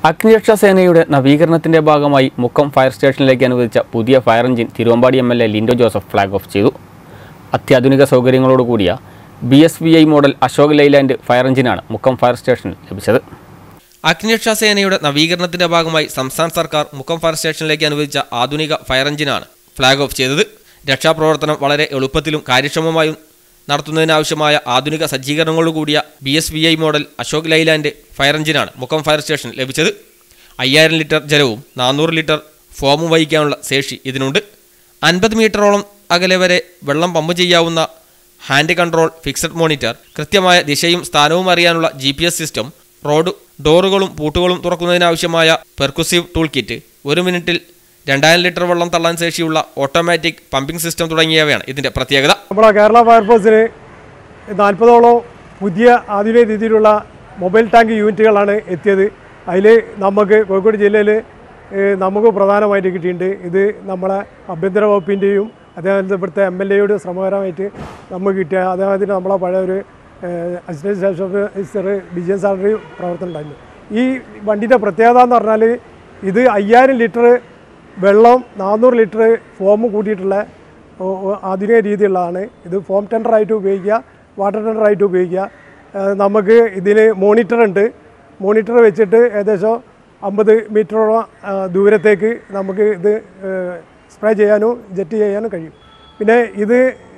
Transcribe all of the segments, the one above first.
അഗ്നിരക്ഷാ സേനയുടെ നവീകരണത്തിന്റെ ഭാഗമായി മുക്കം ഫയർ സ്റ്റേഷനിലേക്ക് അനുവദിച്ച പുതിയ fire engine Thiruvambady M L A Lindo Joseph flag off ചെയ്തു അത്യാധുനിക സൗകര്യങ്ങളോട് കൂടിയ B S V I model Ashok Leyland fire എഞ്ചിനാണ് മുക്കം ഫയർ സ്റ്റേഷനിൽ ലഭിച്ചത് അഗ്നിരക്ഷാ സേനയുടെ നവീകരണത്തിന്റെ ഭാഗമായി സംസ്ഥാന സർക്കാർ മുക്കം ഫയർ സ്റ്റേഷനിലേക്ക് അനുവദിച്ച ആധുനിക ഫയർ എഞ്ചിനാണ് ഫ്ളാഗ് ഓഫ് ചെയ്തത് രക്ഷാപ്രവർത്തനം വളരെ എളുപ്പത്തിലും കാര്യക്ഷമമായും നടത്തുന്നതിനാവശ്യമായ ആധുനിക സജ്ജീകരണങ്ങളോടുകൂടിയ B S V I model Ashok Leyland fire എഞ്ചിനാണ് മുക്കം ഫയർ സ്റ്റേഷനിൽ ലഭിച്ചത് അയ്യായിരം ലിറ്റർ ജലവും നാനൂറ് ലിറ്റർ ഫോമും വഹിക്കാനുള്ള ശേഷി ഇതിനുണ്ട് അൻപത് മീറ്ററോളം അകലെ വരെ വെള്ളം പമ്പ് ചെയ്യാവുന്ന ഹാൻഡ് കൺട്രോൾ ഫിക്സഡ് മോണിറ്റർ കൃത്യമായ ദിശയും സ്ഥാനവും അറിയാനുള്ള G P S system road ഡോറുകളും പൂട്ടുകളും തുറക്കുന്നതിനാവശ്യമായ പെർക്കുസീവ് ടൂൾ കിറ്റ് ഒരു മിനിറ്റിൽ രണ്ടായിരം ലിറ്റർ വെള്ളം തള്ളാൻ ശേഷിയുള്ള ഓട്ടോമാറ്റിക് പമ്പിംഗ് സിസ്റ്റം തുടങ്ങിയവയാണ് ഇതിന്റെ പ്രത്യേകത നമ്മുടെ കേരള ഫയർഫോഴ്സിന് നാൽപ്പതോളം പുതിയ ആധുനിക രീതിയിലുള്ള മൊബൈൽ ടാങ്ക് യൂണിറ്റുകളാണ് എത്തിയത് അതിൽ നമുക്ക് കോഴിക്കോട് ജില്ലയിൽ നമുക്ക് പ്രധാനമായിട്ട് കിട്ടിയിട്ടുണ്ട് ഇത് നമ്മളെ ആഭ്യന്തര വകുപ്പിൻ്റെയും അതേപോലെ ഇവിടുത്തെ എം എൽ എയുടെ ശ്രമകരമായിട്ട് നമുക്ക് കിട്ടിയ അതേമാതിരി നമ്മളെ പഴയ ഒരു അസിസ്റ്റൻറ്റ് സ്റ്റേഷൻ ഓഫീസർ ഡിജൻ സാലറി പ്രവർത്തനം ഉണ്ടായിരുന്നു ഈ വണ്ടിൻ്റെ പ്രത്യേകത എന്ന് പറഞ്ഞാൽ ഇത് അയ്യായിരം ലിറ്റർ വെള്ളം നാനൂറ് ലിറ്റർ ഫോം കൂട്ടിയിട്ടുള്ള ഓ- ഓ- ആധുനിക രീതിയിലുള്ളതാണ് ഇത് ഫോം ടെൻഡറായിട്ട് ഉപയോഗിക്കുക വാട്ടർ ടെൻഡറായിട്ട് ഉപയോഗിക്കുക ഏഹ് നമുക്ക് ഇതിന് മോണിറ്റർ ഉണ്ട് മോണിറ്റർ വെച്ചിട്ട് ഏകദേശം അമ്പത് മീറ്ററോളം ആ, ദൂരത്തേക്ക് നമുക്ക് ഇത് സ്പ്രേ ചെയ്യാനും ജെറ്റ് ചെയ്യാനും കഴിയും പിന്നെ ഇത്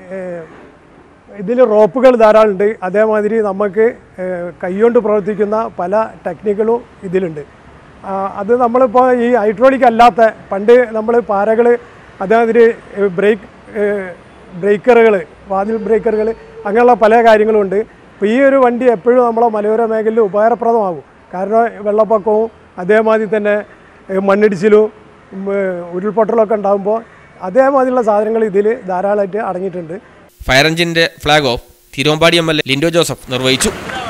ഇതിൽ റോപ്പുകൾ ധാരാളമുണ്ട് അതേമാതിരി നമുക്ക് ഏഹ് കൈകൊണ്ട് പ്രവർത്തിക്കുന്ന പല ടെക്നിക്കുകളും ഇതിലുണ്ട് ആ, അത് നമ്മളിപ്പോൾ ഈ ഹൈഡ്രോളിക് അല്ലാത്ത പണ്ട് നമ്മൾ പാരകൾ അതേമാതിരി ബ്രേക്ക് ബ്രേക്കറുകൾ വാതിൽ ബ്രേക്കറുകൾ അങ്ങനെയുള്ള പല കാര്യങ്ങളും ഉണ്ട് അപ്പോൾ ഈ ഒരു വണ്ടി എപ്പോഴും നമ്മളെ മലയോര മേഖലയിൽ ഉപകാരപ്രദമാകും കാരണം വെള്ളപ്പൊക്കവും അതേമാതിരി തന്നെ ഏഹ് മണ്ണിടിച്ചിലും ഉം, ഏഹ് ഉരുൾപൊട്ടലൊക്കെ ഉണ്ടാകുമ്പോൾ അതേമാതിരിയുള്ള സാധനങ്ങൾ ഇതിൽ ധാരാളമായിട്ട് അടങ്ങിയിട്ടുണ്ട് ഫയർ എഞ്ചിന്റെ flag off Thiruvambady M L A Lindo Joseph നിർവഹിച്ചു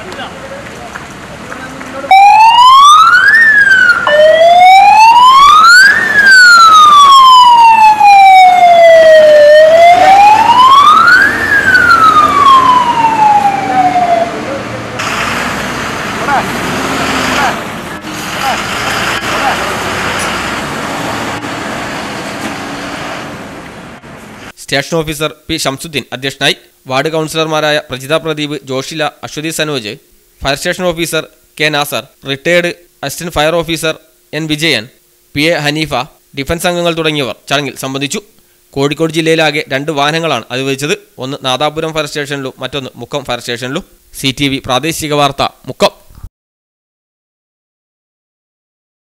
സ്റ്റേഷൻ ഓഫീസർ പി ഷംസുദ്ദീൻ അധ്യക്ഷനായി വാർഡ് കൗൺസിലർമാരായ Prajitha Pradeep Joshila Aswathy Sanoj fire station officer K Nasar retired assistant fire officer N Vijayan P A Haneefa defence അംഗങ്ങൾ തുടങ്ങിയവർ ചടങ്ങിൽ സംബന്ധിച്ചു കോഴിക്കോട് ജില്ലയിലാകെ രണ്ട് വാഹനങ്ങളാണ് അനുവദിച്ചത് ഒന്ന് നാദാപുരം ഫയർ സ്റ്റേഷനിലും മറ്റൊന്ന് മുക്കം ഫയർ സ്റ്റേഷനിലും സി പ്രാദേശിക വാർത്ത മുക്കം